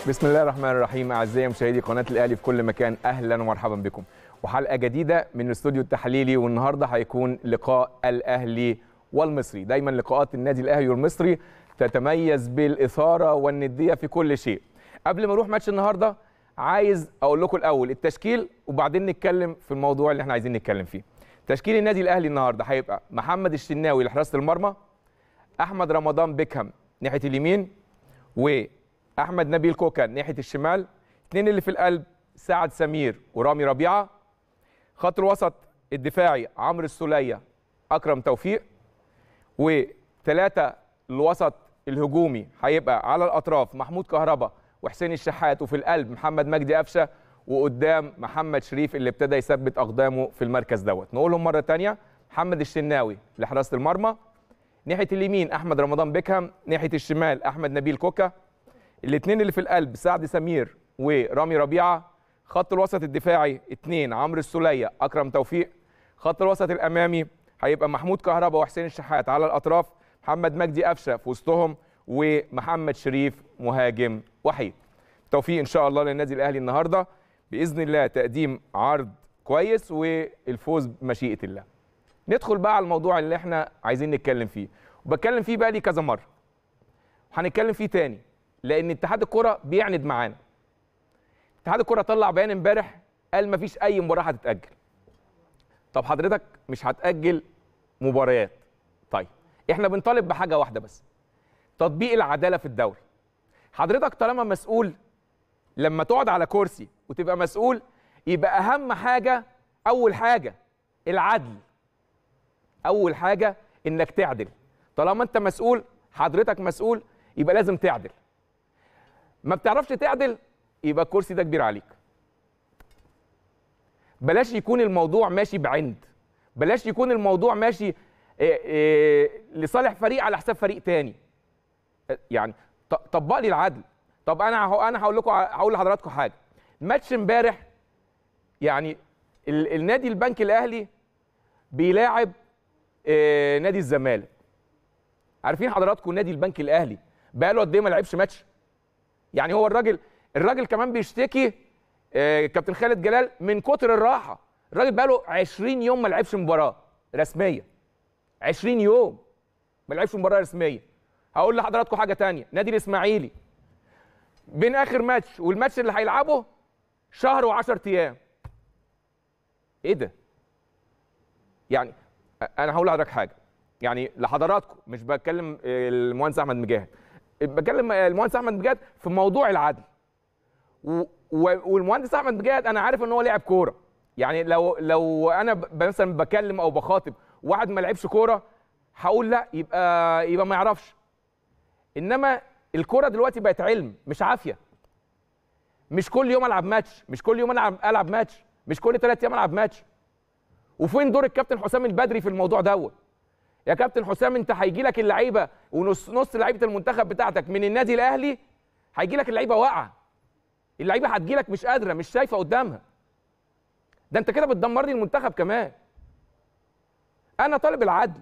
بسم الله الرحمن الرحيم اعزائي مشاهدي قناه الاهلي في كل مكان اهلا ومرحبا بكم وحلقه جديده من الاستوديو التحليلي والنهارده هيكون لقاء الاهلي والمصري دايما لقاءات النادي الاهلي والمصري تتميز بالاثاره والنديه في كل شيء قبل ما نروح ماتش النهارده عايز اقول لكم الاول التشكيل وبعدين نتكلم في الموضوع اللي احنا عايزين نتكلم فيه تشكيل النادي الاهلي النهارده هيبقى محمد الشناوي لحراسه المرمى احمد رمضان بيكهام ناحيه اليمين واحمد نبيل كوكا ناحيه الشمال اثنين اللي في القلب سعد سمير ورامي ربيعه خط الوسط الدفاعي عمرو السوليه اكرم توفيق وثلاثه الوسط الهجومي هيبقى على الاطراف محمود كهربا وحسين الشحات وفي القلب محمد مجدي قفشه وقدام محمد شريف اللي ابتدى يثبت اقدامه في المركز دوت نقولهم مره ثانيه محمد الشناوي لحراسه المرمى ناحيه اليمين احمد رمضان بيكهام ناحيه الشمال احمد نبيل كوكا الاثنين اللي في القلب سعد سمير ورامي ربيعه خط الوسط الدفاعي اثنين عمرو السوليه اكرم توفيق خط الوسط الامامي هيبقى محمود كهربا وحسين الشحات على الاطراف محمد مجدي قفشه في وسطهم ومحمد شريف مهاجم وحيد توفيق ان شاء الله للنادي الاهلي النهارده باذن الله تقديم عرض كويس والفوز بمشيئه الله ندخل بقى على الموضوع اللي احنا عايزين نتكلم فيه وبتكلم فيه بقى لي كذا مره هنتكلم فيه تاني لان اتحاد الكره بيعند معانا اتحاد الكره طلع بيان امبارح قال مفيش اي مباراه هتتاجل طب حضرتك مش هتاجل مباريات طيب احنا بنطالب بحاجه واحده بس تطبيق العداله في الدوري حضرتك طالما مسؤول لما تقعد على كرسي وتبقى مسؤول يبقى اهم حاجه اول حاجه العدل اول حاجه انك تعدل طالما انت مسؤول حضرتك مسؤول يبقى لازم تعدل ما بتعرفش تعدل يبقى الكرسي ده كبير عليك بلاش يكون الموضوع ماشي بعند بلاش يكون الموضوع ماشي إيه إيه لصالح فريق على حساب فريق تاني يعني طبق لي العدل طب انا انا هقول لكم هقول لحضراتكم حاجه ماتش امبارح يعني ال النادي البنك الاهلي بيلاعب إيه نادي الزمالك عارفين حضراتكم نادي البنك الاهلي بقى له قد ايه ما لعبش ماتش يعني هو الراجل الراجل كمان بيشتكي آه كابتن خالد جلال من كتر الراحه الراجل بقى له 20 يوم ما لعبش مباراه رسميه 20 يوم ما لعبش مباراه رسميه هقول لحضراتكم حاجه تانية نادي الاسماعيلي بين اخر ماتش والماتش اللي هيلعبه شهر و10 ايام ايه ده يعني انا هقول لحضرتك حاجه يعني لحضراتكم مش بتكلم المهندس احمد مجاهد بكلم المهندس احمد مجاهد في موضوع العدل و... والمهندس احمد مجاهد انا عارف ان هو لاعب كوره يعني لو لو انا ب... مثلا بكلم او بخاطب واحد ما لعبش كوره هقول لا يبقى يبقى ما يعرفش انما الكوره دلوقتي بقت علم مش عافيه مش كل يوم العب ماتش مش كل يوم العب العب ماتش مش كل ثلاث ايام العب ماتش وفين دور الكابتن حسام البدري في الموضوع دوت يا كابتن حسام انت هيجي لك اللعيبه ونص نص لعيبه المنتخب بتاعتك من النادي الاهلي هيجي لك اللعيبه واقعه اللعيبه هتجي لك مش قادره مش شايفه قدامها ده انت كده بتدمر لي المنتخب كمان انا طالب العدل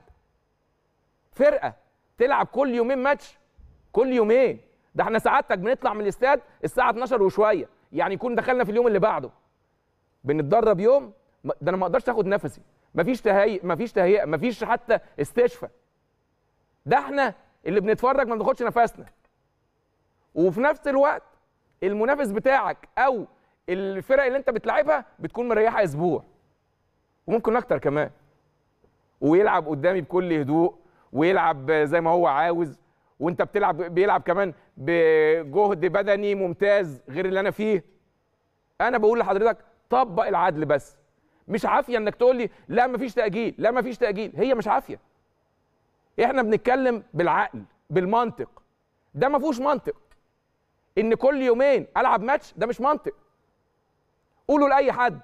فرقه تلعب كل يومين ماتش كل يومين ده احنا سعادتك بنطلع من الاستاد الساعه 12 وشويه يعني يكون دخلنا في اليوم اللي بعده بنتدرب يوم ده انا ما اقدرش اخد نفسي مفيش تهيئ مفيش تهيئه مفيش حتى استشفاء ده احنا اللي بنتفرج ما بناخدش نفسنا وفي نفس الوقت المنافس بتاعك او الفرق اللي انت بتلعبها بتكون مريحه اسبوع وممكن اكتر كمان ويلعب قدامي بكل هدوء ويلعب زي ما هو عاوز وانت بتلعب بيلعب كمان بجهد بدني ممتاز غير اللي انا فيه انا بقول لحضرتك طبق العدل بس مش عافيه انك تقول لي لا مفيش تاجيل لا مفيش تاجيل هي مش عافيه احنا بنتكلم بالعقل بالمنطق ده ما فيهوش منطق ان كل يومين العب ماتش ده مش منطق قولوا لاي حد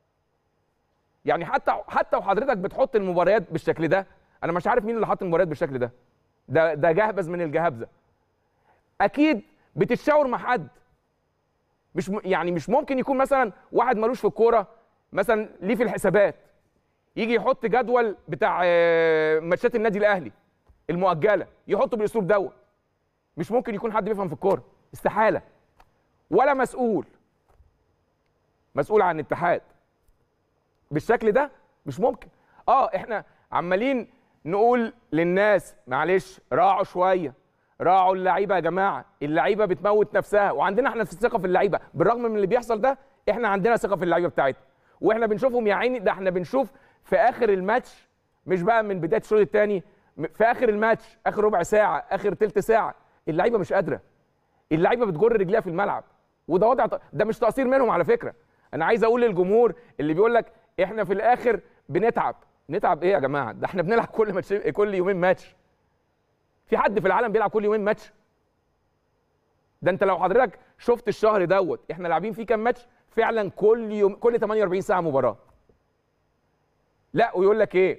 يعني حتى حتى وحضرتك بتحط المباريات بالشكل ده انا مش عارف مين اللي حط المباريات بالشكل ده ده ده جهبذ من الجهابذه اكيد بتتشاور مع حد مش م... يعني مش ممكن يكون مثلا واحد ملوش في الكوره مثلا ليه في الحسابات يجي يحط جدول بتاع ماتشات النادي الاهلي المؤجله يحطه بالاسلوب دوت مش ممكن يكون حد بيفهم في الكوره استحاله ولا مسؤول مسؤول عن الاتحاد بالشكل ده مش ممكن اه احنا عمالين نقول للناس معلش راعوا شويه راعوا اللعيبه يا جماعه اللعيبه بتموت نفسها وعندنا احنا في الثقه في اللعيبه بالرغم من اللي بيحصل ده احنا عندنا ثقه في اللعيبه بتاعتنا واحنا بنشوفهم يا عيني ده احنا بنشوف في اخر الماتش مش بقى من بدايه الشوط الثاني في اخر الماتش اخر ربع ساعه اخر ثلث ساعه اللعيبه مش قادره اللعيبه بتجر رجليها في الملعب وده وضع ده مش تقصير منهم على فكره انا عايز اقول للجمهور اللي بيقول لك احنا في الاخر بنتعب نتعب ايه يا جماعه ده احنا بنلعب كل ماتش كل يومين ماتش في حد في العالم بيلعب كل يومين ماتش ده انت لو حضرتك شفت الشهر دوت احنا لاعبين فيه كام ماتش فعلا كل يوم كل 48 ساعه مباراه لا ويقول لك ايه,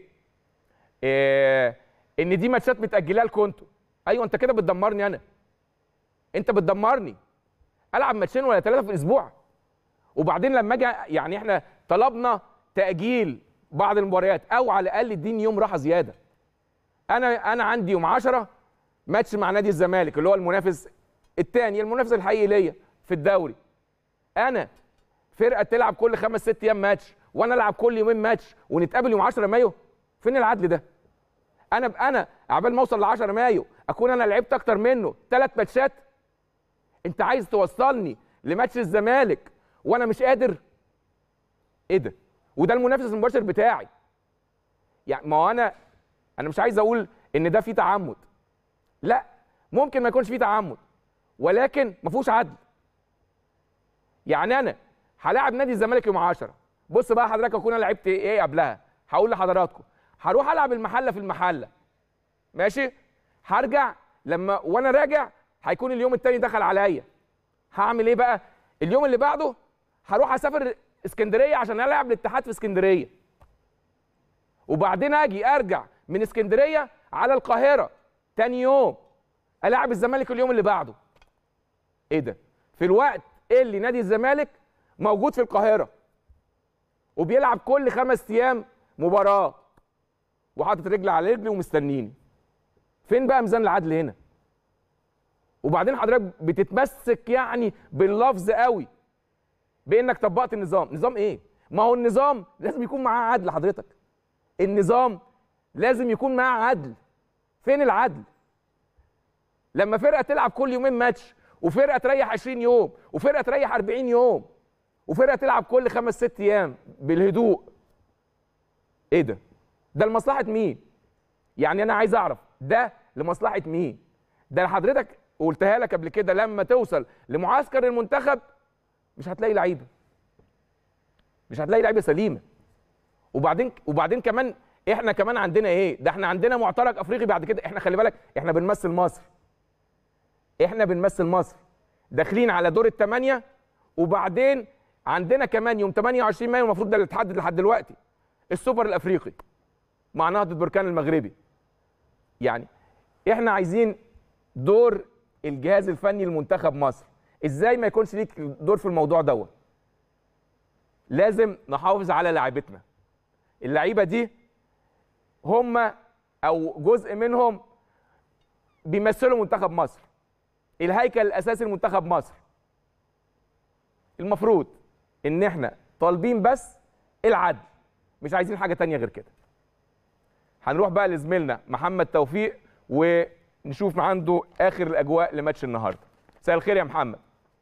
إيه ان دي ماتشات متاجلها لكم انتوا ايوه انت كده بتدمرني انا انت بتدمرني العب ماتشين ولا ثلاثه في الاسبوع وبعدين لما اجي يعني احنا طلبنا تاجيل بعض المباريات او على الاقل اديني يوم راحه زياده انا انا عندي يوم 10 ماتش مع نادي الزمالك اللي هو المنافس الثاني المنافس الحقيقي ليا في الدوري انا فرقه تلعب كل خمس ست ايام ماتش وانا العب كل يومين ماتش ونتقابل يوم 10 مايو فين العدل ده انا انا عبال ما اوصل ل 10 مايو اكون انا لعبت اكتر منه ثلاث ماتشات انت عايز توصلني لماتش الزمالك وانا مش قادر ايه ده وده المنافس المباشر بتاعي يعني ما هو انا انا مش عايز اقول ان ده فيه تعمد لا ممكن ما يكونش فيه تعمد ولكن ما فيهوش عدل يعني انا هلاعب نادي الزمالك يوم 10 بص بقى حضرتك اكون انا لعبت ايه قبلها هقول لحضراتكم هروح العب المحله في المحله ماشي هرجع لما وانا راجع هيكون اليوم التاني دخل عليا هعمل ايه بقى اليوم اللي بعده هروح اسافر اسكندريه عشان العب الاتحاد في اسكندريه وبعدين اجي ارجع من اسكندريه على القاهره تاني يوم العب الزمالك اليوم اللي بعده ايه ده في الوقت اللي نادي الزمالك موجود في القاهره وبيلعب كل خمس ايام مباراه وحاطط رجل على رجل ومستنيني فين بقى ميزان العدل هنا وبعدين حضرتك بتتمسك يعني باللفظ قوي بانك طبقت النظام نظام ايه ما هو النظام لازم يكون معاه عدل حضرتك النظام لازم يكون معاه عدل فين العدل لما فرقه تلعب كل يومين ماتش وفرقه تريح 20 يوم وفرقه تريح 40 يوم وفرقه تلعب كل خمس ست ايام بالهدوء ايه ده ده لمصلحه مين يعني انا عايز اعرف ده لمصلحه مين ده حضرتك قلتها لك قبل كده لما توصل لمعسكر المنتخب مش هتلاقي لعيبه مش هتلاقي لعيبه سليمه وبعدين وبعدين كمان احنا كمان عندنا ايه ده احنا عندنا معترك افريقي بعد كده احنا خلي بالك احنا بنمثل مصر احنا بنمثل مصر داخلين على دور الثمانيه وبعدين عندنا كمان يوم 28 مايو المفروض ده اللي اتحدد لحد دلوقتي السوبر الافريقي مع نهضه بركان المغربي يعني احنا عايزين دور الجهاز الفني لمنتخب مصر ازاي ما يكونش ليك دور في الموضوع دوت لازم نحافظ على لعيبتنا اللعيبه دي هم او جزء منهم بيمثلوا منتخب مصر الهيكل الاساسي لمنتخب مصر المفروض ان احنا طالبين بس العدل مش عايزين حاجه تانية غير كده هنروح بقى لزميلنا محمد توفيق ونشوف عنده اخر الاجواء لماتش النهارده مساء الخير يا محمد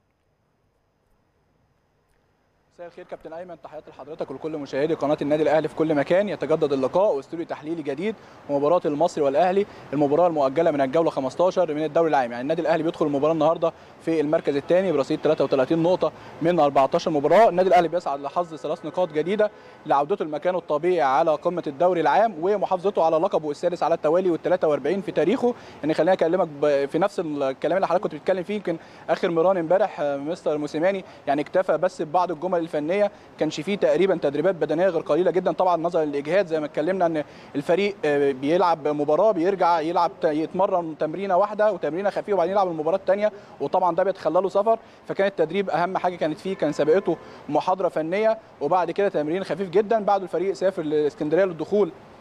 مساء الخير كابتن ايمن تحياتي لحضرتك ولكل مشاهدي قناه النادي الاهلي في كل مكان يتجدد اللقاء واستوديو تحليلي جديد ومباراه المصري والاهلي المباراه المؤجله من الجوله 15 من الدوري العام يعني النادي الاهلي بيدخل المباراه النهارده في المركز الثاني برصيد 33 نقطه من 14 مباراه النادي الاهلي بيسعد لحظ ثلاث نقاط جديده لعودته لمكانه الطبيعي على قمه الدوري العام ومحافظته على لقبه السادس على التوالي وال43 في تاريخه يعني خليني اكلمك في نفس الكلام اللي حضرتك كنت بتتكلم فيه يمكن اخر مران امبارح مستر موسيماني يعني اكتفى بس ببعض الجمل الفنيه كانش فيه تقريبا تدريبات بدنيه غير قليله جدا طبعا نظرا للاجهاد زي ما اتكلمنا ان الفريق بيلعب مباراه بيرجع يلعب يتمرن تمرينه واحده وتمرينه خفيفه وبعدين يلعب المباراه الثانيه وطبعا ده بيتخلى له سفر فكان التدريب اهم حاجه كانت فيه كان سابقته محاضره فنيه وبعد كده تمرين خفيف جدا بعد الفريق سافر لاسكندريه للدخول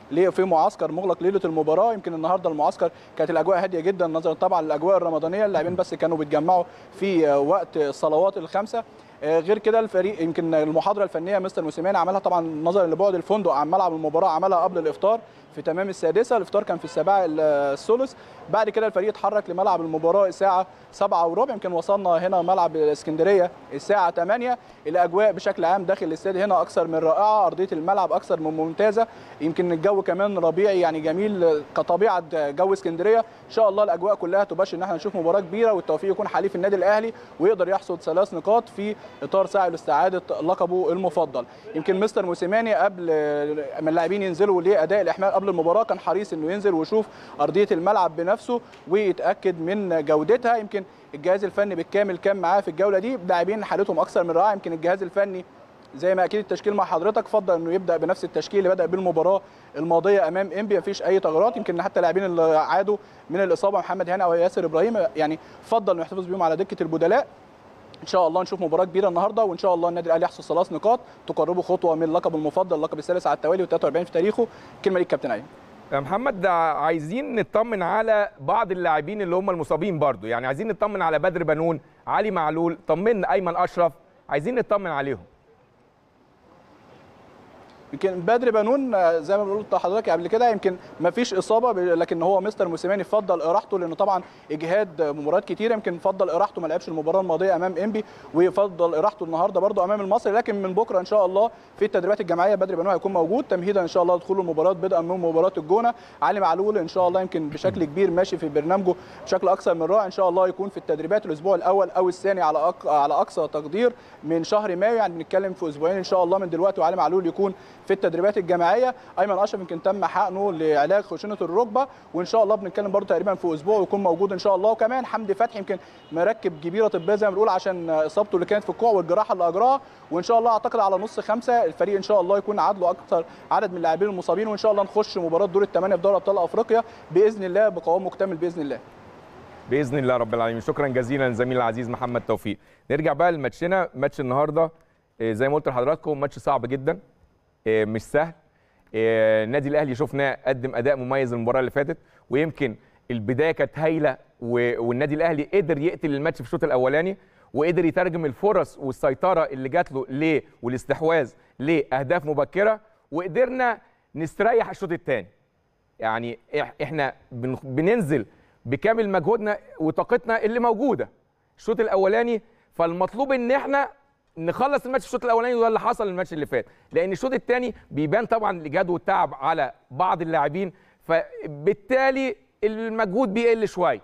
في معسكر مغلق ليله المباراه يمكن النهارده المعسكر كانت الاجواء هاديه جدا نظرا طبعا للاجواء الرمضانيه اللاعبين بس كانوا بيتجمعوا في وقت الصلوات الخمسه غير كده الفريق يمكن المحاضره الفنيه مستر موسيماني عملها طبعا نظرا لبعد الفندق عن ملعب المباراه عملها قبل الافطار في تمام السادسه الافطار كان في السابعه الثلث بعد كده الفريق اتحرك لملعب المباراه الساعه 7 وربع يمكن وصلنا هنا ملعب الاسكندريه الساعه 8 الاجواء بشكل عام داخل الاستاد هنا اكثر من رائعه ارضيه الملعب اكثر من ممتازه يمكن الجو كمان ربيعي يعني جميل كطبيعه جو اسكندريه ان شاء الله الاجواء كلها تبشر ان احنا نشوف مباراه كبيره والتوفيق يكون حليف النادي الاهلي ويقدر يحصد ثلاث نقاط في اطار سعي لاستعاده لقبه المفضل يمكن مستر موسيماني قبل ما اللاعبين ينزلوا لاداء الاحمال قبل المباراه كان حريص انه ينزل ويشوف ارضيه الملعب بنفسه ويتاكد من جودتها يمكن الجهاز الفني بالكامل كان معاه في الجوله دي لاعبين حالتهم اكثر من رائعه يمكن الجهاز الفني زي ما اكيد التشكيل مع حضرتك فضل انه يبدا بنفس التشكيل اللي بدا بالمباراه الماضيه امام انبي مفيش اي تغييرات يمكن حتى اللاعبين اللي عادوا من الاصابه محمد هاني او ياسر ابراهيم يعني فضل انه يحتفظ بيهم على دكه البدلاء ان شاء الله نشوف مباراه كبيره النهارده وان شاء الله النادي الاهلي يحصل ثلاث نقاط تقربه خطوه من اللقب المفضل اللقب الثالث على التوالي و43 في تاريخه كلمه ليك كابتن ايمن محمد عايزين نطمن على بعض اللاعبين اللي هم المصابين برضو يعني عايزين نطمن على بدر بنون علي معلول طمنا ايمن اشرف عايزين نطمن عليهم يمكن بدر بنون زي ما قلت لحضرتك قبل كده يمكن ما فيش اصابه لكن هو مستر موسيماني فضل اراحته لانه طبعا اجهاد مباريات كتيره يمكن فضل اراحته ما لعبش المباراه الماضيه امام انبي ويفضل اراحته النهارده برده امام المصري لكن من بكره ان شاء الله في التدريبات الجماعيه بدر بنون هيكون موجود تمهيدا ان شاء الله لدخول المباراه بدءا من مباراه الجونه علي معلول ان شاء الله يمكن بشكل كبير ماشي في برنامجه بشكل اكثر من رائع ان شاء الله يكون في التدريبات الاسبوع الاول او الثاني على أق... على اقصى تقدير من شهر مايو يعني بنتكلم في اسبوعين ان شاء الله من دلوقتي وعلي معلول يكون في التدريبات الجماعيه الجماعيه ايمن اشرف يمكن تم حقنه لعلاج خشونه الركبه وان شاء الله بنتكلم برضه تقريبا في اسبوع ويكون موجود ان شاء الله وكمان حمدي فتحي يمكن مركب جبيره طبيه زي ما بنقول عشان اصابته اللي كانت في الكوع والجراحه اللي اجراها وان شاء الله اعتقد على نص خمسه الفريق ان شاء الله يكون عدله اكثر عدد من اللاعبين المصابين وان شاء الله نخش مباراه دور الثمانيه في دوري ابطال افريقيا باذن الله بقوام مكتمل باذن الله باذن الله رب العالمين شكرا جزيلا زميلي العزيز محمد توفيق نرجع بقى لماتشنا ماتش النهارده زي ما قلت لحضراتكم ماتش صعب جدا مش سهل النادي الاهلي شفناه قدم اداء مميز المباراه اللي فاتت ويمكن البدايه كانت هايله والنادي الاهلي قدر يقتل الماتش في الشوط الاولاني وقدر يترجم الفرص والسيطره اللي جات له ليه والاستحواذ لاهداف مبكره وقدرنا نستريح الشوط الثاني يعني احنا بننزل بكامل مجهودنا وطاقتنا اللي موجوده الشوط الاولاني فالمطلوب ان احنا نخلص الماتش الشوط الاولاني وده اللي حصل الماتش اللي فات لان الشوط الثاني بيبان طبعا الاجهاد والتعب على بعض اللاعبين فبالتالي المجهود بيقل شويه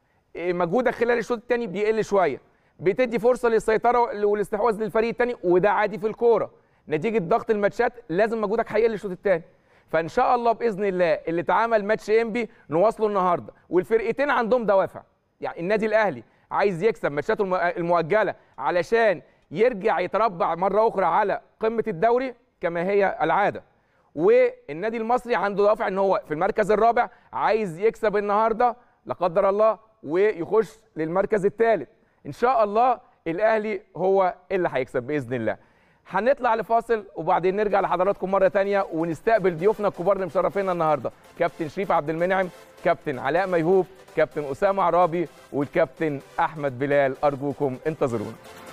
مجهودك خلال الشوط الثاني بيقل شويه بتدي فرصه للسيطره والاستحواذ للفريق الثاني وده عادي في الكوره نتيجه ضغط الماتشات لازم مجهودك هيقل الشوط الثاني فان شاء الله باذن الله اللي اتعمل ماتش انبي نواصله النهارده والفرقتين عندهم دوافع يعني النادي الاهلي عايز يكسب ماتشاته المؤجله علشان يرجع يتربع مره اخرى على قمه الدوري كما هي العاده والنادي المصري عنده دوافع ان هو في المركز الرابع عايز يكسب النهارده لا قدر الله ويخش للمركز الثالث ان شاء الله الاهلي هو اللي هيكسب باذن الله هنطلع لفاصل وبعدين نرجع لحضراتكم مره ثانيه ونستقبل ضيوفنا الكبار اللي مشرفينا النهارده كابتن شريف عبد المنعم كابتن علاء ميهوب كابتن اسامه عرابي والكابتن احمد بلال ارجوكم انتظرونا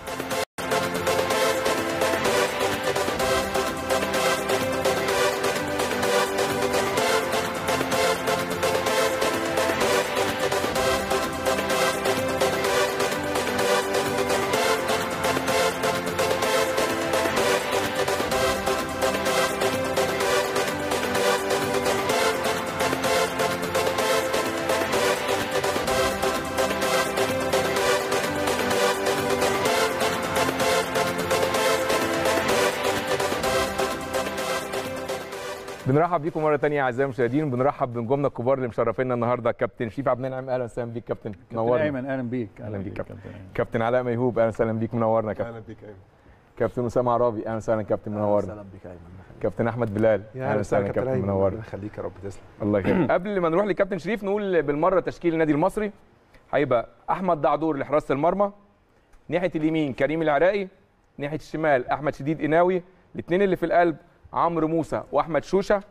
بنرحب بيكم مره ثانيه اعزائي المشاهدين بنرحب بنجومنا الكبار اللي مشرفينا النهارده كابتن شريف عبد المنعم اهلا وسهلا بيك كابتن منورنا ايمن اهلا بيك اهلا بيك كابتن كابتن علاء ميهوب اهلا وسهلا بيك منورنا كابتن اهلا بيك ايمن كابتن اسامه عرابي اهلا وسهلا كابتن منورنا اهلا بيك ايمن كابتن احمد بلال اهلا وسهلا كابتن منورنا يخليك يا رب تسلم الله يخليك قبل ما نروح لكابتن شريف نقول بالمره تشكيل النادي المصري هيبقى احمد دعدور لحراسه المرمى ناحيه اليمين كريم العراقي ناحيه الشمال احمد شديد قناوي الاثنين اللي في القلب عمرو موسى واحمد شوشه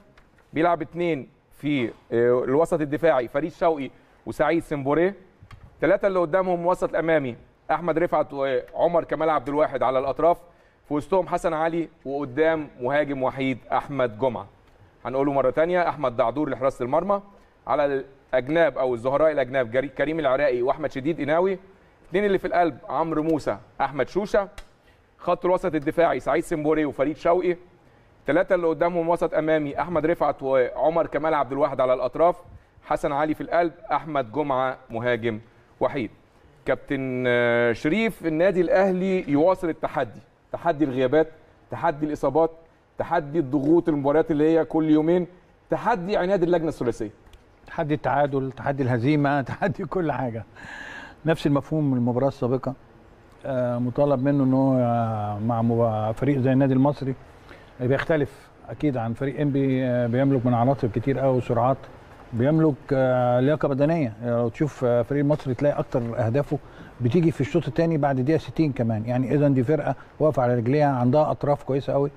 بيلعب اثنين في آه، الوسط الدفاعي فريد شوقي وسعيد سمبوريه ثلاثه اللي قدامهم وسط الامامي احمد رفعت وعمر كمال عبد الواحد على الاطراف في وسطهم حسن علي وقدام مهاجم وحيد احمد جمعه هنقوله مره ثانيه احمد دعدور لحراسه المرمى على الاجناب او الزهراء الاجناب جري- كريم العراقي واحمد شديد قناوي اثنين اللي في القلب عمرو موسى احمد شوشه خط الوسط الدفاعي سعيد سمبوري وفريد شوقي ثلاثة اللي قدامهم وسط أمامي أحمد رفعت وعمر كمال عبد الواحد على الأطراف حسن علي في القلب أحمد جمعة مهاجم وحيد كابتن آه، شريف النادي الأهلي يواصل التحدي تحدي الغيابات تحدي الإصابات تحدي الضغوط المباريات اللي هي كل يومين تحدي عناد اللجنة الثلاثية تحدي التعادل تحدي الهزيمه تحدي كل حاجه نفس المفهوم من المباراه السابقه آه، مطالب منه ان هو آه، مع مب- فريق زي النادي المصري بيختلف اكيد عن فريق انبي آه، بيملك من عناصر كتير قوي وسرعات بيملك آه، لياقه بدنيه يعني لو تشوف آه، فريق المصري تلاقي اكتر اهدافه بتيجي في الشوط الثاني بعد دقيقه 60 كمان يعني اذا دي فرقه واقفه على رجليها عندها اطراف كويسه قوي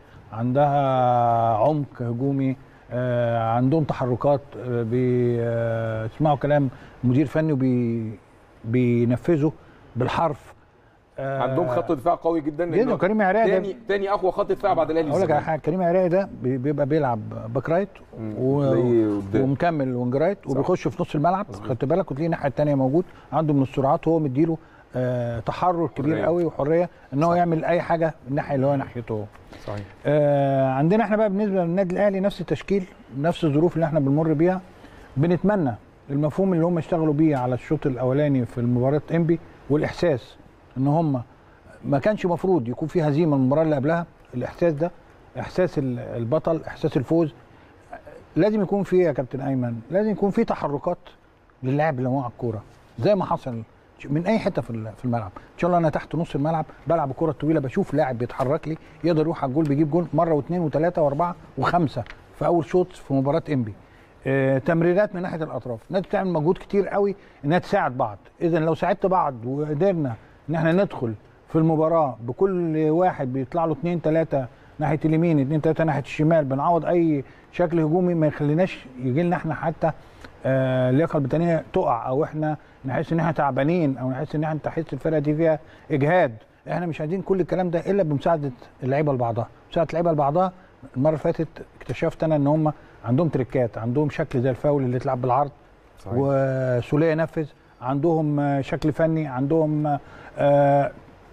عندها عمق هجومي آه، عندهم تحركات آه، بيسمعوا كلام مدير فني وبي بينفذوا بالحرف آه، عندهم خط دفاع قوي جدا جدا لأنه كريم عراقي ده تاني تاني أقوى خط دفاع بعد الأهلي اقول لك على والزمالك. حاجه كريم عراقي ده بي- بيبقى بيلعب باك رايت و... تلاقيه قدام. ومكمل وينج رايت صح. وبيخش في نص الملعب خدت بالك وتلاقيه الناحيه الثانيه موجود عنده من السرعات وهو مديله آه تحرر كبير حرية. قوي وحريه ان هو يعمل اي حاجه الناحيه اللي هو ناحيته هو. صحيح آه عندنا احنا بقى بالنسبه للنادي الاهلي نفس التشكيل نفس الظروف اللي احنا بنمر بيها بنتمنى المفهوم اللي هم اشتغلوا بيه على الشوط الاولاني في المباراه انبي والاحساس ان هم ما كانش مفروض يكون في هزيمه من المباراه اللي قبلها الاحساس ده احساس ال- البطل احساس الفوز لازم يكون في يا كابتن ايمن لازم يكون في تحركات للاعب اللي هو على الكوره زي ما حصل من اي حته في ال- في الملعب ان شاء الله انا تحت نص الملعب بلعب الكره الطويله بشوف لاعب بيتحرك لي يقدر يروح على الجول بيجيب جول مره واثنين وثلاثه واربعه وخمسه في اول شوط في مباراه انبي آه، تمريرات من ناحيه الاطراف الناس بتعمل مجهود كتير قوي انها تساعد بعض اذا لو ساعدت بعض وقدرنا ان احنا ندخل في المباراه بكل واحد بيطلع له اثنين ثلاثه ناحيه اليمين اثنين ثلاثه ناحيه الشمال بنعوض اي شكل هجومي ما يخليناش يجي لنا احنا حتى آه، اللياقه البدنيه تقع او احنا نحس ان احنا تعبانين او نحس ان احنا تحس الفرقه دي فيها اجهاد احنا مش عايزين كل الكلام ده الا بمساعده اللعيبه لبعضها مساعده اللعيبه لبعضها المره اللي فاتت اكتشفت انا ان هم عندهم تريكات عندهم شكل زي الفاول اللي اتلعب بالعرض صحيح. وسوليه ينفذ عندهم آه، شكل فني عندهم آه،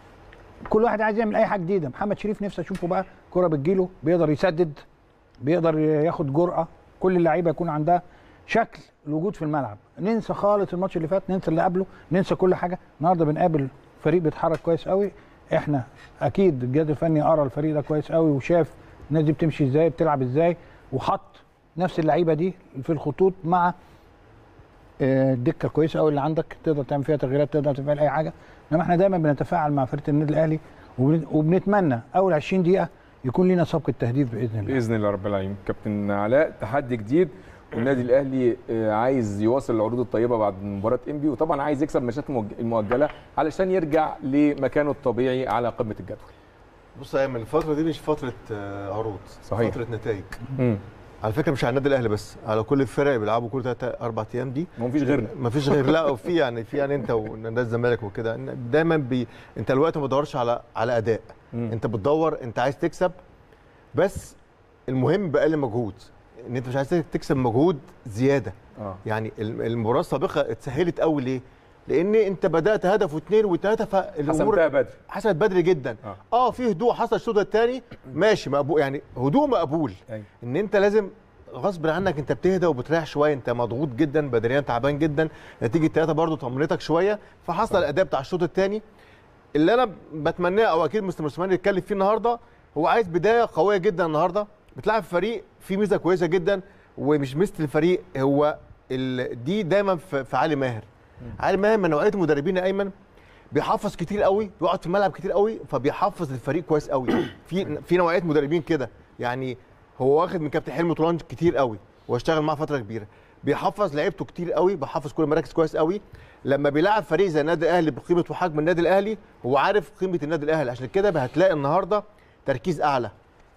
كل واحد عايز يعمل اي حاجه جديده محمد شريف نفسي اشوفه بقى كره بتجيله بيقدر يسدد بيقدر ياخد جرأه كل اللعيبه يكون عندها شكل الوجود في الملعب ننسى خالص الماتش اللي فات ننسى اللي قبله ننسى كل حاجه النهارده بنقابل فريق بيتحرك كويس قوي احنا اكيد الجهاز الفني قرا الفريق ده كويس قوي وشاف الناس دي بتمشي ازاي بتلعب ازاي وحط نفس اللعيبه دي في الخطوط مع آه، الدكه الكويسه قوي اللي عندك تقدر تعمل فيها تغييرات تقدر تعمل اي حاجه انما احنا دايما بنتفاعل مع فرقه النادي الاهلي وبن- وبنتمنى اول 20 دقيقه يكون لنا سبق التهديف باذن الله باذن الله رب العالمين كابتن علاء تحدي جديد والنادي الاهلي آه، عايز يواصل العروض الطيبه بعد مباراه انبي وطبعا عايز يكسب ماتشات المؤج- المؤجله علشان يرجع لمكانه الطبيعي على قمه الجدول بص يا ايمن الفتره دي مش فتره آه، عروض صحيح. فتره نتائج مم. على فكره مش على النادي الاهلي بس على كل الفرق اللي بيلعبوا كل ثلاث اربع ايام دي ما فيش غيرنا ما فيش غير لا وفي يعني في يعني انت ونادي الزمالك وكده إن دايما بي انت الوقت ما بتدورش على على اداء مم. انت بتدور انت عايز تكسب بس المهم باقل مجهود ان انت مش عايز تكسب مجهود زياده اه يعني الم- المباراه السابقه اتسهلت قوي ليه؟ لان انت بدات هدف واثنين وثلاثه فالامور حسمتها بدري حصلت بدري جدا آه. اه, آه في هدوء حصل الشوط الثاني ماشي مقبول يعني هدوء مقبول أيوة. ان انت لازم غصب عنك انت بتهدى وبتريح شويه انت مضغوط جدا بدنيا تعبان جدا نتيجه ثلاثه برضو طمنتك شويه فحصل الاداء بتاع الشوط الثاني اللي انا بتمناه او اكيد مستر موسيماني يتكلم فيه النهارده هو عايز بدايه قويه جدا النهارده بتلعب فريق فيه ميزه كويسه جدا ومش ميزه الفريق هو ال... دي دايما في في علي ماهر علي ماهر من نوعيه المدربين يا ايمن بيحفظ كتير قوي بيقعد في الملعب كتير قوي فبيحفظ الفريق كويس قوي في في نوعيه مدربين كده يعني هو واخد من كابتن حلمي طولان كتير قوي واشتغل معاه فتره كبيره بيحفظ لعيبته كتير قوي بيحفظ كل المراكز كويس قوي لما بيلعب فريق زي النادي الاهلي بقيمه وحجم النادي الاهلي هو عارف قيمه النادي الاهلي عشان كده هتلاقي النهارده تركيز اعلى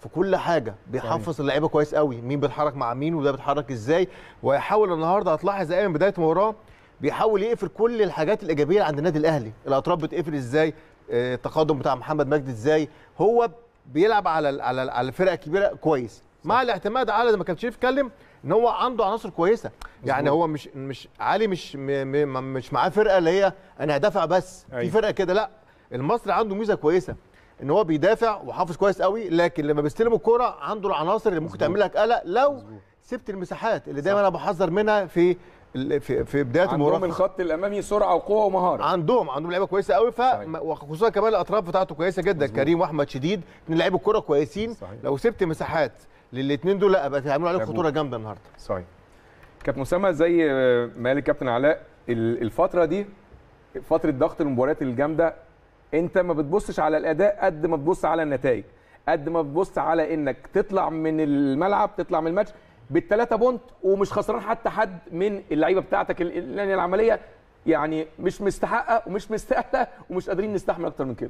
في كل حاجه بيحفظ اللعيبه كويس قوي مين بيتحرك مع مين وده بيتحرك ازاي ويحاول النهارده هتلاحظ ايه من بدايه المباراه بيحاول يقفل كل الحاجات الايجابيه اللي عند النادي الاهلي الاطراف بتقفل ازاي آه، التقدم بتاع محمد مجدي ازاي هو بيلعب على ال- على ال- على الفرقه الكبيره كويس مع الاعتماد على زي ما كان شريف اتكلم ان هو عنده عناصر كويسه يعني هو مش مش علي مش م م مش معاه فرقه اللي هي انا هدافع بس في أيوة. فرقه كده لا المصري عنده ميزه كويسه ان هو بيدافع وحافظ كويس قوي لكن لما بيستلم الكرة عنده العناصر اللي ممكن تعمل لك قلق لو سبت المساحات اللي دايما انا بحذر منها في ال- في في بدايه عندهم المباراه الخط الامامي سرعه وقوه ومهاره عندهم عندهم لعيبه كويسه قوي ف وخصوصا كمان الاطراف بتاعته كويسه جدا مزبوط. كريم واحمد شديد اثنين لعيبه الكوره كويسين صحيح. لو سبت مساحات للاثنين دول لا بقى هيعملوا عليك مظبوط. خطوره جامده النهارده صحيح كابتن اسامه زي ما قال الكابتن علاء ال- الفتره دي فتره ضغط المباريات الجامده انت ما بتبصش على الاداء قد ما تبص على النتائج قد ما بتبص على انك تطلع من الملعب تطلع من الماتش بالثلاثه بونت ومش خسران حتى حد من اللعيبه بتاعتك ال- لان العمليه يعني مش مستحقه ومش مستاهله ومش قادرين نستحمل اكتر من كده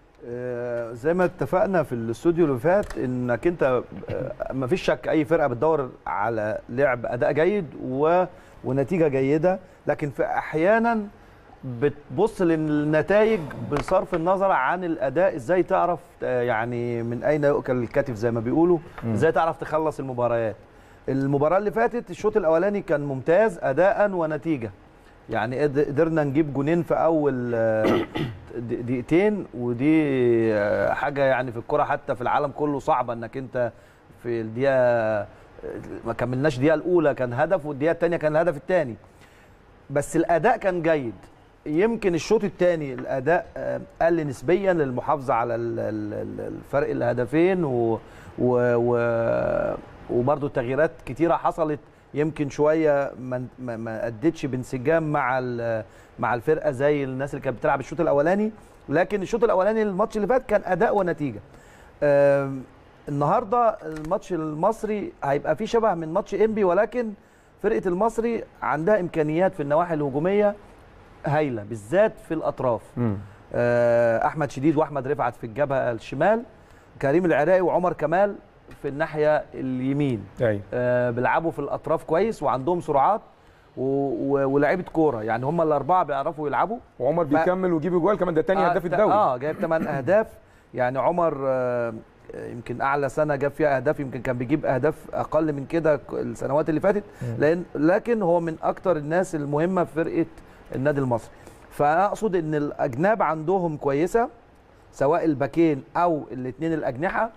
آه، زي ما اتفقنا في الاستوديو اللي فات انك انت آه، مفيش شك اي فرقه بتدور على لعب اداء جيد و... ونتيجه جيده لكن في احيانا بتبص للنتائج بصرف النظر عن الاداء ازاي تعرف آه، يعني من اين يؤكل الكتف زي ما بيقولوا ازاي تعرف تخلص المباريات المباراه اللي فاتت الشوط الاولاني كان ممتاز اداء ونتيجه يعني قد- قدرنا نجيب جونين في اول آه، د- دقيقتين ودي آه، حاجه يعني في الكره حتى في العالم كله صعبه انك انت في الدقيقه آه، ما كملناش الدقيقه الاولى كان هدف والدقيقه الثانيه كان الهدف الثاني بس الاداء كان جيد يمكن الشوط الثاني الاداء آه، قل نسبيا للمحافظه على ال- ال- ال- الفرق الهدفين و و و وبرده تغييرات كتيره حصلت يمكن شويه ما ما- ما ادتش بانسجام مع ال- مع الفرقه زي الناس اللي كانت بتلعب الشوط الاولاني لكن الشوط الاولاني الماتش اللي فات كان اداء ونتيجه آم، النهارده الماتش المصري هيبقى فيه شبه من ماتش انبي ولكن فرقه المصري عندها امكانيات في النواحي الهجوميه هايله بالذات في الاطراف آه، احمد شديد واحمد رفعت في الجبهه الشمال كريم العراقي وعمر كمال في الناحيه اليمين ايوه آه، بيلعبوا في الاطراف كويس وعندهم سرعات و- و- ولاعيبه كوره يعني هم الاربعه بيعرفوا يلعبوا وعمر بيكمل ويجيب جوال كمان ده تاني آه، هداف تا- الدوري اه جايب 8 اهداف يعني عمر آه، يمكن اعلى سنه جاب فيها اهداف يمكن كان بيجيب اهداف اقل من كده ك- السنوات اللي فاتت لان لكن هو من اكتر الناس المهمه في فرقه النادي المصري فاقصد ان الاجناب عندهم كويسه سواء الباكين او الاثنين الاجنحه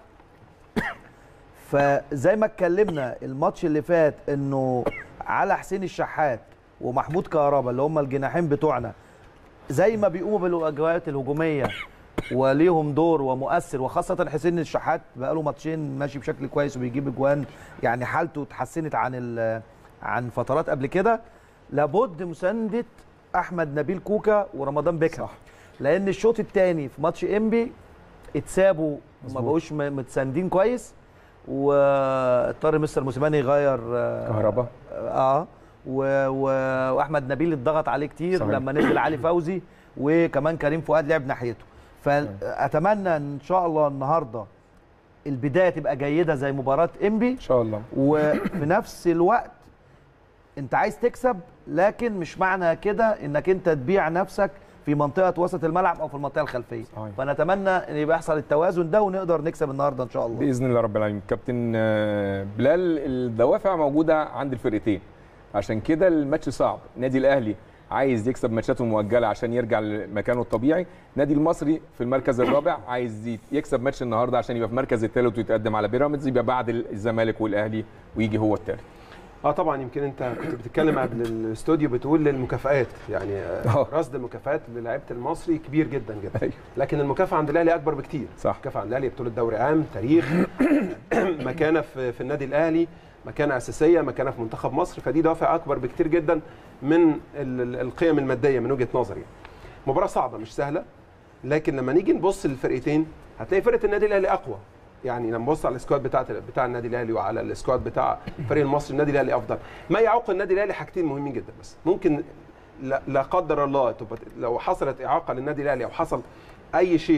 فزي ما اتكلمنا الماتش اللي فات انه على حسين الشحات ومحمود كهربا اللي هم الجناحين بتوعنا زي ما بيقوموا بالاجواءات الهجوميه وليهم دور ومؤثر وخاصه حسين الشحات بقاله ماتشين ماشي بشكل كويس وبيجيب اجوان يعني حالته اتحسنت عن ال- عن فترات قبل كده لابد مسانده احمد نبيل كوكا ورمضان بيكهام صح. لان الشوط الثاني في ماتش انبي اتسابوا ما بقوش م- متساندين كويس واضطر مستر موسيماني يغير آه، كهربا اه و... و... واحمد نبيل اتضغط عليه كتير صحيح. لما نزل علي فوزي وكمان كريم فؤاد لعب ناحيته فاتمنى ان شاء الله النهارده البدايه تبقى جيده زي مباراه انبي ان شاء الله وفي نفس الوقت انت عايز تكسب لكن مش معنى كده انك انت تبيع نفسك في منطقه وسط الملعب او في المنطقه الخلفيه صحيح. فنتمنى ان يبقى يحصل التوازن ده ونقدر نكسب النهارده ان شاء الله باذن الله رب العالمين كابتن آه، بلال الدوافع موجوده عند الفرقتين عشان كده الماتش صعب النادي الاهلي عايز يكسب ماتشاته المؤجله عشان يرجع لمكانه الطبيعي النادي المصري في المركز الرابع عايز ي- يكسب ماتش النهارده عشان يبقى في المركز الثالث ويتقدم على بيراميدز يبقى بعد الزمالك والاهلي ويجي هو الثالث اه طبعا يمكن انت كنت بتتكلم قبل الاستوديو بتقول المكافآت يعني آه، آه. رصد المكافآت للاعيبه المصري كبير جدا جدا أيوه. لكن المكافاه عند الاهلي اكبر بكتير صح. المكافاه عند الاهلي بطوله دوري عام تاريخ مكانه في, في النادي الاهلي مكانه اساسيه مكانه في منتخب مصر فدي دوافع اكبر بكتير جدا من ال- ال- القيم الماديه من وجهه نظري مباراه صعبه مش سهله لكن لما نيجي نبص للفرقتين هتلاقي فرقه النادي الاهلي اقوى يعني لما نبص على السكواد بتاع بتاع النادي الاهلي وعلى السكواد بتاع الفريق المصري النادي الاهلي افضل ما يعوق النادي الاهلي حاجتين مهمين جدا بس ممكن لا, لا قدر الله تبقى لو حصلت اعاقه للنادي الاهلي او حصل اي شيء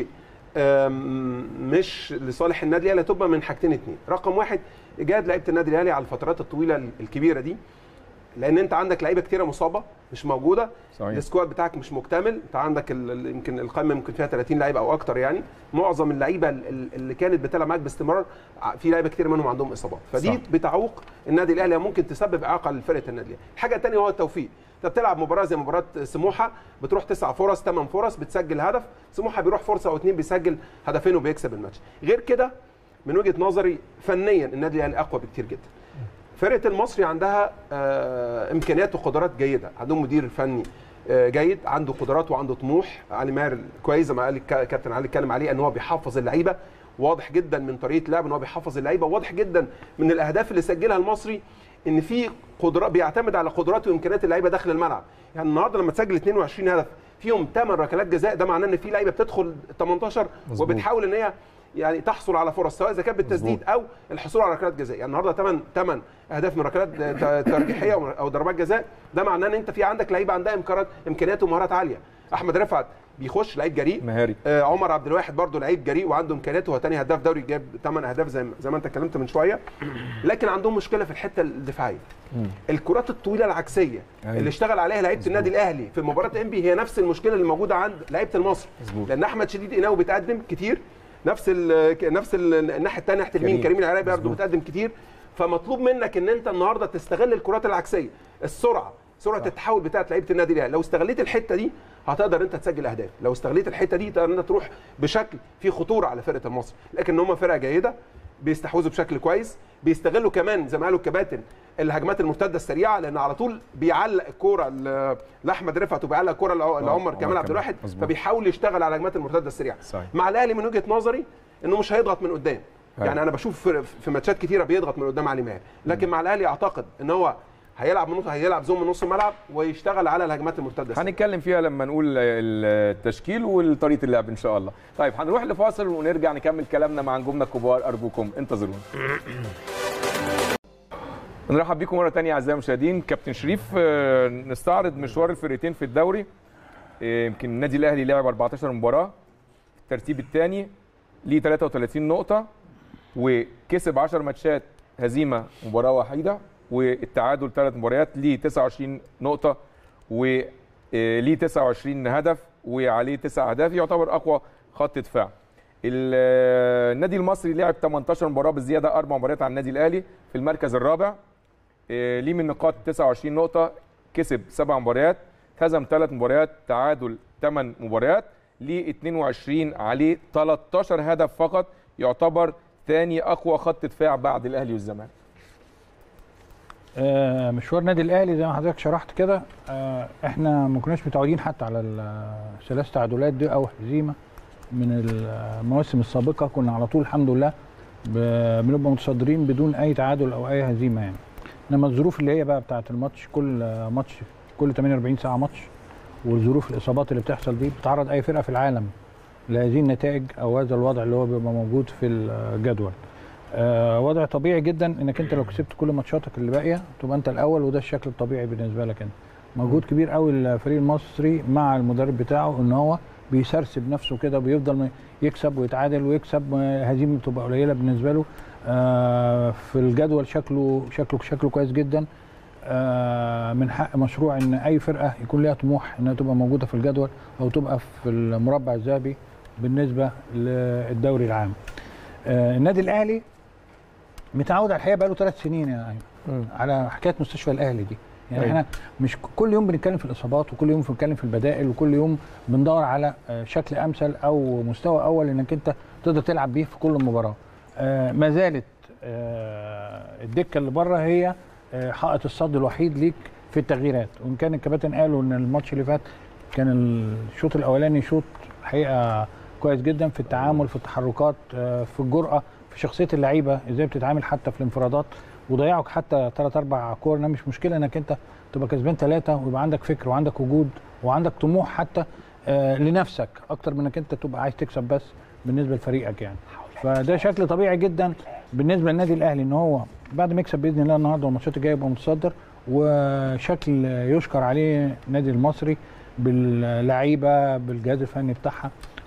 آم، مش لصالح النادي الاهلي تبقى من حاجتين اتنين رقم واحد اجهاد لعيبه النادي الاهلي على الفترات الطويله الكبيره دي لان انت عندك لعيبه كتيره مصابه مش موجوده صحيح. السكواد بتاعك مش مكتمل انت عندك ال- ال- يمكن القائمه ممكن فيها 30 لعيبه او اكتر يعني معظم اللعيبه ال- ال- اللي كانت بتلعب معاك باستمرار ع- في لعيبه كتير منهم عندهم اصابات فدي صح. صح. بتعوق النادي الاهلي ممكن تسبب اعاقه لفرقه النادي الاهلي الحاجه الثانيه هو التوفيق انت بتلعب مباراه زي مباراه سموحه بتروح تسع فرص ثمان فرص بتسجل هدف سموحه بيروح فرصه او اثنين بيسجل هدفين وبيكسب الماتش غير كده من وجهه نظري فنيا النادي الاهلي اقوى بكتير جدا فرقه المصري عندها آه، امكانيات وقدرات جيده عندهم مدير فني آه، جيد عنده قدرات وعنده طموح علي ماهر كويس زي ما قال الك- كابتن علي اتكلم عليه ان هو بيحفظ اللعيبه واضح جدا من طريقه لعب ان هو بيحفظ اللعيبه واضح جدا من الاهداف اللي سجلها المصري ان في قدرات بيعتمد على قدرات وامكانيات اللعيبه داخل الملعب يعني النهارده لما تسجل 22 هدف فيهم 8 ركلات جزاء ده معناه ان في لعيبه بتدخل 18 مظبوط. وبتحاول ان هي يعني تحصل على فرص سواء اذا كانت بالتسديد او الحصول على ركلات جزاء يعني النهارده 8 8 اهداف من ركلات ت- ترجيحيه او ضربات جزاء ده معناه ان انت في عندك لعيبه عندها امكانيات امكانيات ومهارات عاليه احمد رفعت بيخش لعيب جريء مهاري آه عمر عبد الواحد برضه لعيب جريء وعنده امكانيات وهو تاني هداف دوري جاب 8 اهداف زي ما- زي ما انت اتكلمت من شويه لكن عندهم مشكله في الحته الدفاعيه الكرات الطويله العكسيه أيوة. اللي اشتغل عليها لعيبه النادي الاهلي في مباراه انبي هي نفس المشكله اللي موجوده عند لعيبه المصري مظبوط. لان احمد شديد قناوي بيتقدم كتير نفس ال نفس ال الناحيه الثانيه ناحيه اليمين كريم. كريم العراقي برضه مظبوط. بيتقدم كتير فمطلوب منك ان انت النهارده تستغل الكرات العكسيه السرعه سرعه التحول بتاعت لعيبه النادي الاهلي لو استغليت الحته دي هتقدر انت تسجل اهداف لو استغليت الحته دي تقدر انت تروح بشكل فيه خطوره على فرقه المصري لكن هم فرقه جيده بيستحوذوا بشكل كويس بيستغلوا كمان زي ما قالوا الكباتن الهجمات المرتده السريعه لان على طول بيعلق الكوره ل- لاحمد رفعت وبيعلق الكوره لع- لعمر عمر كمال عبد كمال. الواحد مظبوط. فبيحاول يشتغل على الهجمات المرتده السريعه صحيح. مع الاهلي من وجهه نظري انه مش هيضغط من قدام أيوة. يعني انا بشوف في, في ماتشات كتيره بيضغط من قدام علي ماهر لكن مع الاهلي اعتقد ان هو هيلعب من نص هيلعب زوم من نص الملعب ويشتغل على الهجمات المرتده السريعة. هنتكلم فيها لما نقول التشكيل وطريقه اللعب ان شاء الله طيب هنروح لفاصل ونرجع نكمل كلامنا مع نجومنا الكبار ارجوكم انتظرونا نرحب بيكم مره ثانيه اعزائي المشاهدين كابتن شريف آه، نستعرض مشوار الفرقتين في الدوري آه، يمكن النادي الاهلي لعب 14 مباراه الترتيب الثاني ليه 33 نقطه وكسب 10 ماتشات هزيمه مباراه وحيده والتعادل ثلاث مباريات ليه 29 نقطه وليه 29 هدف وعليه 9 اهداف يعتبر اقوى خط دفاع ال- النادي المصري لعب 18 مباراه بالزياده اربع مباريات على النادي الاهلي في المركز الرابع آه، ليه من نقاط 29 نقطه كسب سبع مباريات هزم ثلاث مباريات تعادل 8 مباريات ليه 22 عليه 13 هدف فقط يعتبر ثاني اقوى خط دفاع بعد الاهلي والزمالك آه، مشوار النادي الاهلي زي ما حضرتك شرحت كده آه، احنا ما كناش متعودين حتى على الثلاث تعادلات دي او هزيمه من المواسم السابقه كنا على طول الحمد لله ب- بنبقى متصدرين بدون اي تعادل او اي هزيمه يعني انما الظروف اللي هي بقى بتاعه الماتش كل آه، ماتش كل 48 ساعه ماتش والظروف الاصابات اللي بتحصل دي بتعرض اي فرقه في العالم لهذه النتائج او هذا الوضع اللي هو بيبقى موجود في الجدول آه، وضع طبيعي جدا انك انت لو كسبت كل ماتشاتك اللي باقيه تبقى انت الاول وده الشكل الطبيعي بالنسبه لك انت مجهود كبير قوي الفريق المصري مع المدرب بتاعه ان هو بيسرسب نفسه كده بيفضل م- يكسب ويتعادل ويكسب آه، هزيمه بتبقى قليله بالنسبه له آه، في الجدول شكله شكله شكله كويس جدا آه، من حق مشروع ان اي فرقه يكون ليها طموح انها تبقى موجوده في الجدول او تبقى في المربع الذهبي بالنسبه للدوري العام آه، النادي الاهلي متعود على الحقيقه بقاله ثلاث سنين يا ايمن على حكايه مستشفى الاهلي دي يعني أيوة. احنا مش كل يوم بنتكلم في الاصابات وكل يوم بنتكلم في البدائل وكل يوم بندور على آه، شكل امثل او مستوى اول انك انت تقدر تلعب بيه في كل مباراه آه، ما زالت آه، الدكه اللي بره هي آه، حائط الصد الوحيد ليك في التغييرات وان كان الكباتن قالوا ان الماتش اللي فات كان الشوط الاولاني شوط حقيقه كويس جدا في التعامل في التحركات آه، في الجرأه في شخصيه اللعيبه ازاي بتتعامل حتى في الانفرادات وضيعوا حتى ثلاث اربع كور إنها مش مشكله انك انت تبقى كسبان ثلاثه ويبقى عندك فكر وعندك وجود وعندك طموح حتى آه، لنفسك اكتر من انك انت تبقى عايز تكسب بس بالنسبه لفريقك يعني فده شكل طبيعي جدا بالنسبه للنادي الاهلي ان هو بعد ما يكسب باذن الله النهارده والماتشات الجايه يبقى متصدر وشكل يشكر عليه النادي المصري باللعيبه بالجهاز الفني بتاعها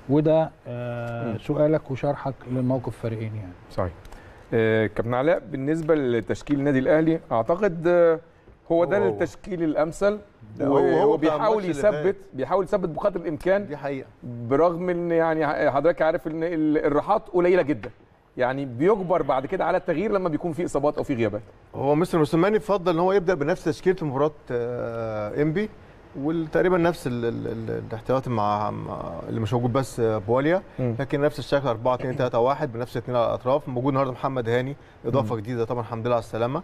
وده آه سؤالك وشرحك لموقف الفريقين يعني صحيح آه، كابتن علاء بالنسبه لتشكيل النادي الاهلي اعتقد آه، هو ده هو- التشكيل الامثل ده هو- هو وهو بتاع بيحاول الماتش اللي فات. يثبت بيحاول يثبت بقدر الامكان دي حقيقه برغم ان يعني حضرتك عارف ان ال- الراحات قليله جدا يعني بيجبر بعد كده على التغيير لما بيكون في اصابات او في غيابات هو مستر موسيماني فضل ان هو يبدا بنفس تشكيله مباراه آه، انبي وتقريبا نفس ال- ال- ال- الاحتياطي مع مع- اللي مش موجود بس آه، بواليا مم. لكن نفس الشكل 4 2 3 1 بنفس اثنين على الاطراف موجود النهارده محمد هاني اضافه جديده طبعا الحمد لله على السلامه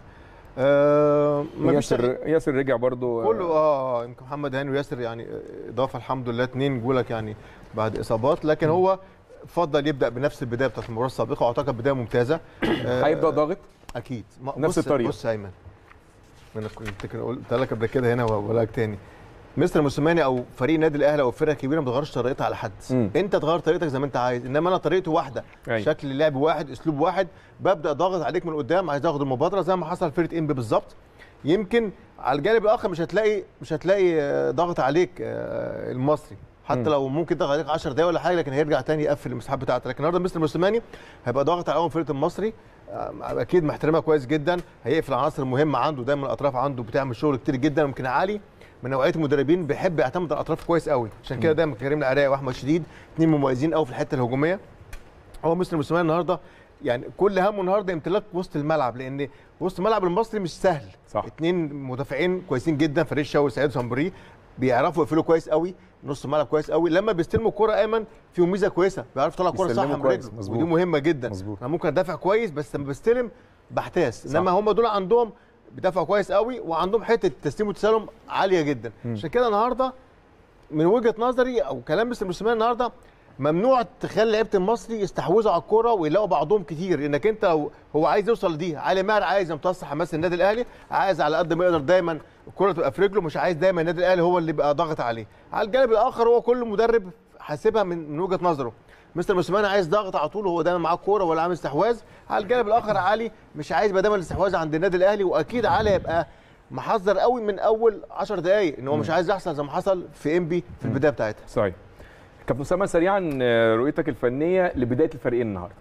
آه مفيش ياسر ياسر رجع برضو آه، كله اه يمكن محمد هاني وياسر يعني آه، اضافه الحمد لله اثنين جولك يعني بعد اصابات لكن هو فضل يبدا بنفس البدايه بتاعت المباراه السابقه واعتقد بدايه ممتازه آه، هيبدا ضاغط اكيد ما- نفس بص- الطريقة. بص يا ايمن ما انا كنت كده قلت لك قبل كده هنا وبقول لك تاني مستر موسيماني او فريق النادي الاهلي او الفرقه الكبيره ما بتغيرش طريقتها على حد مم. انت تغير طريقتك زي ما انت عايز انما انا طريقتي واحده أيوة. شكل اللعب واحد اسلوب واحد ببدا ضاغط عليك من قدام عايز اخد المبادره زي ما حصل في فرقه انبي بالظبط يمكن على الجانب الاخر مش هتلاقي مش هتلاقي آه، ضغط عليك آه، المصري حتى مم. لو ممكن ضغط عليك 10 دقايق ولا حاجه لكن هيرجع تاني يقفل المساحات بتاعته لكن النهارده مستر موسيماني هيبقى ضاغط على اول فرقه المصري آه، اكيد محترمها كويس جدا هيقفل عناصر مهمه عنده دايما الاطراف عنده بتعمل شغل كتير جدا يمكن علي من نوعيه المدربين بيحب يعتمد على الاطراف كويس قوي عشان كده دايما كريم العراقي واحمد شديد اثنين مميزين قوي في الحته الهجوميه هو مستر موسيماني النهارده يعني كل همه النهارده امتلاك وسط الملعب لان وسط الملعب المصري مش سهل صح. اثنين مدافعين كويسين جدا فريد شاوي وسعيد سامبري بيعرفوا يقفلوا كويس قوي نص الملعب كويس قوي لما بيستلموا الكوره ايمن فيهم ميزه كويسه بيعرف يطلع الكوره صح بيسلموا من كويس، رجله مظبوط. ودي مهمه جدا مظبوط. انا ممكن ادافع كويس بس لما بستلم بحتاس انما هم دول عندهم بيدافعوا كويس قوي وعندهم حته التسليم والتسلم عاليه جدا عشان كده النهارده من وجهه نظري او كلام مستر موسيماني النهارده ممنوع تخلي لعيبه المصري يستحوذوا على الكوره ويلاقوا بعضهم كتير انك انت لو هو عايز يوصل لدي علي ماهر عايز يمتص حماس النادي الاهلي عايز على قد ما يقدر دايما الكوره تبقى في رجله مش عايز دايما النادي الاهلي هو اللي يبقى ضاغط عليه على الجانب الاخر هو كل مدرب حاسبها من من وجهه نظره مستر موسيماني عايز ضغط على طول وهو دايما معاه الكوره ولا عامل استحواذ على الجانب الاخر علي مش عايز يبقى دايما الاستحواذ عند النادي الاهلي واكيد علي هيبقى محذر قوي من اول 10 دقائق ان هو مش عايز يحصل زي ما حصل في انبي في البدايه بتاعتها صحيح كابتن اسامه سريعا آه، رؤيتك الفنيه لبدايه الفريقين النهارده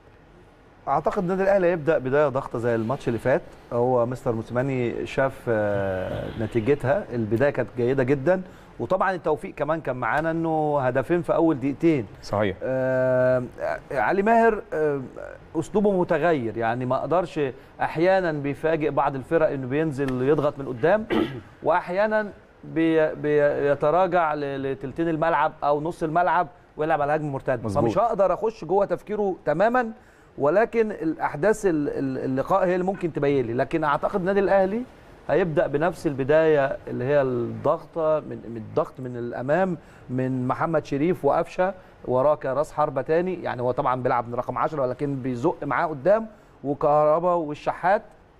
اعتقد النادي الاهلي هيبدا بدايه ضغطه زي الماتش اللي فات هو مستر موسيماني شاف آه، نتيجتها البدايه كانت جيده جدا وطبعا التوفيق كمان كان معانا انه هدفين في اول دقيقتين صحيح آه علي ماهر آه اسلوبه متغير يعني ما اقدرش احيانا بيفاجئ بعض الفرق انه بينزل يضغط من قدام واحيانا بي بيتراجع ل- لتلتين الملعب او نص الملعب ويلعب على هجمه مرتده مظبوط. فمش هقدر اخش جوه تفكيره تماما ولكن الاحداث ال- ال- اللقاء هي اللي ممكن تبين لي لكن اعتقد النادي الاهلي هيبدا بنفس البدايه اللي هي الضغطه من من الضغط من الامام من محمد شريف وقفشه وراه كراس حربه تاني يعني هو طبعا بيلعب من رقم 10 ولكن بيزق معاه قدام وكهربا والشحات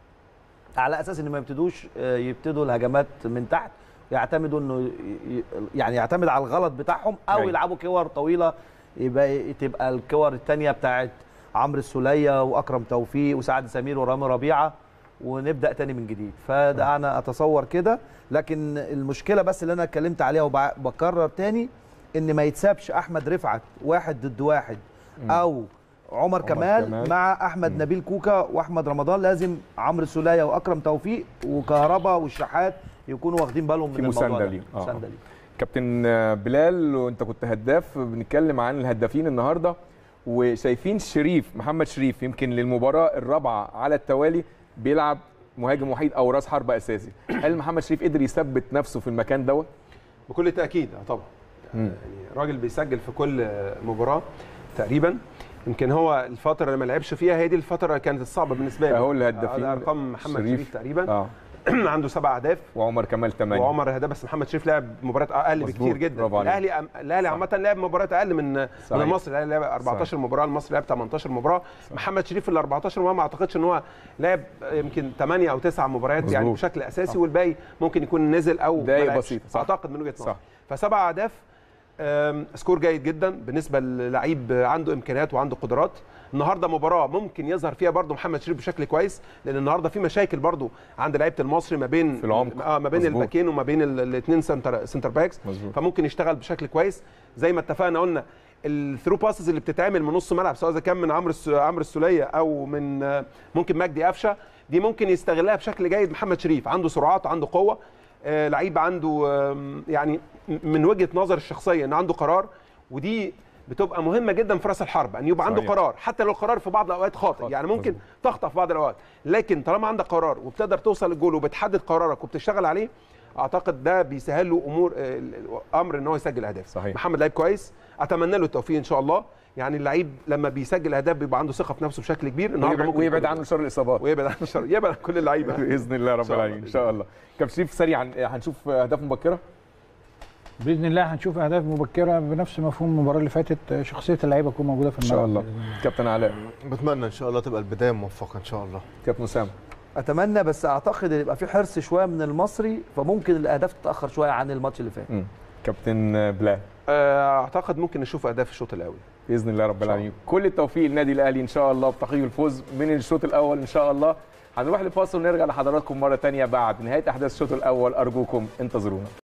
على اساس ان ما يبتدوش آه، يبتدوا الهجمات من تحت يعتمدوا انه ي- ي- يعني يعتمد على الغلط بتاعهم او أيوة. يلعبوا كور طويله يبقى تبقى الكور الثانيه بتاعت عمرو السوليه واكرم توفيق وسعد سمير ورامي ربيعه ونبدا تاني من جديد فده انا اتصور كده لكن المشكله بس اللي انا اتكلمت عليها وبكرر تاني ان ما يتسابش احمد رفعت واحد ضد واحد او عمر كمال, كمال. مع احمد نبيل كوكا واحمد رمضان لازم عمرو السوليه واكرم توفيق وكهربا والشحات يكونوا واخدين بالهم من في الموضوع مساندة ده. ليهم. آه. مساندة ليهم. كابتن آه، بلال وانت كنت هداف بنتكلم عن الهدافين النهارده وشايفين شريف محمد شريف يمكن للمباراه الرابعه على التوالي بيلعب مهاجم وحيد او راس حربة اساسي هل محمد شريف قدر يثبت نفسه في المكان دوت بكل تاكيد آه طبعا يعني راجل بيسجل في كل مباراه تقريبا يمكن هو الفتره اللي ما لعبش فيها هي دي الفتره اللي كانت الصعبه بالنسبه له فهو الهدافين آه، ارقام محمد شريف. شريف, تقريبا اه عنده سبع اهداف وعمر كمال 8 وعمر هداف بس محمد شريف لعب مباريات اقل مظبوط، بكتير جدا برافو عليك. الاهلي أم- الاهلي عامه لعب مباريات اقل من من صحيح. المصري الاهلي لعب 14 صحيح. مباراه المصري لعب 18 مباراه محمد شريف في ال 14 مباراه ما اعتقدش ان هو لعب يمكن 8 او 9 مباريات يعني مظبوط. بشكل اساسي والباقي ممكن يكون نزل او ما دقايق لعبش. بسيطة، صح. اعتقد من وجهه نظري صح. فسبع اهداف أم، سكور جيد جدا بالنسبه للعيب عنده امكانيات وعنده قدرات النهارده مباراه ممكن يظهر فيها برضو محمد شريف بشكل كويس لان النهارده في مشاكل برضو عند لعيبه المصري ما بين في العمق. اه ما بين مظبوط. الباكين وما بين الاثنين سنتر سنتر باكس مظبوط. فممكن يشتغل بشكل كويس زي ما اتفقنا قلنا الثرو باسز اللي بتتعمل من نص ملعب سواء اذا كان من عمرو الس- عمرو السوليه او من آه، ممكن مجدي قفشه دي ممكن يستغلها بشكل جيد محمد شريف عنده سرعات وعنده قوه آه، لعيب عنده آم، يعني من وجهه نظر الشخصيه ان عنده قرار ودي بتبقى مهمه جدا في راس الحرب ان يبقى عنده صحيح. قرار حتى لو القرار في بعض الاوقات خاطئ خاطئ، يعني ممكن مظبوط. تخطأ في بعض الاوقات لكن طالما عندك قرار وبتقدر توصل للجول وبتحدد قرارك وبتشتغل عليه اعتقد ده بيسهل له امور آه، الامر ان هو يسجل اهداف صحيح. محمد لعيب كويس اتمنى له التوفيق ان شاء الله يعني اللعيب لما بيسجل اهداف بيبقى عنده ثقه في نفسه بشكل كبير النهارده ويبعد, ممكن ويبعد يكون- عنه شر الاصابات ويبعد عن الشر يبعد عن كل اللعيبه باذن الله رب شاء الله. العالمين ان شاء الله كابتن شريف سريعا هنشوف اهداف مبكره باذن الله هنشوف اهداف مبكره بنفس مفهوم المباراه اللي فاتت شخصيه اللعيبه تكون موجوده في ان الملعب شاء الله كابتن علاء بتمنى ان شاء الله تبقى البدايه موفقه ان شاء الله كابتن اسامه اتمنى بس اعتقد ان يبقى في حرص شويه من المصري فممكن الاهداف تتاخر شويه عن الماتش اللي فات مم. كابتن بلال آه، اعتقد ممكن نشوف اهداف الشوط الاول باذن الله رب شاء العالمين كل التوفيق للنادي الاهلي ان شاء الله بتحقيق الفوز من الشوط الاول ان شاء الله هنروح لفاصل ونرجع لحضراتكم مره تانية بعد نهايه احداث الشوط الاول ارجوكم انتظرونا